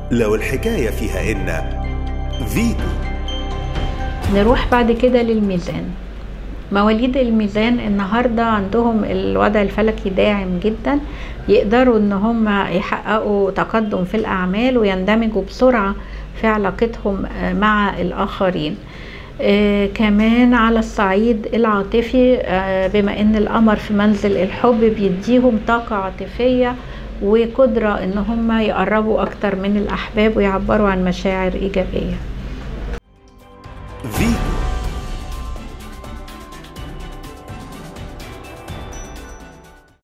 لو الحكاية فيها إن فيتو نروح بعد كده للميزان مواليد الميزان النهاردة عندهم الوضع الفلكي داعم جدا يقدروا ان هم يحققوا تقدم في الاعمال ويندمجوا بسرعة في علاقتهم مع الاخرين آه كمان على الصعيد العاطفي آه بما ان القمر في منزل الحب بيديهم طاقة عاطفية وقدرة ان هم يقربوا اكتر من الاحباب ويعبروا عن مشاعر ايجابية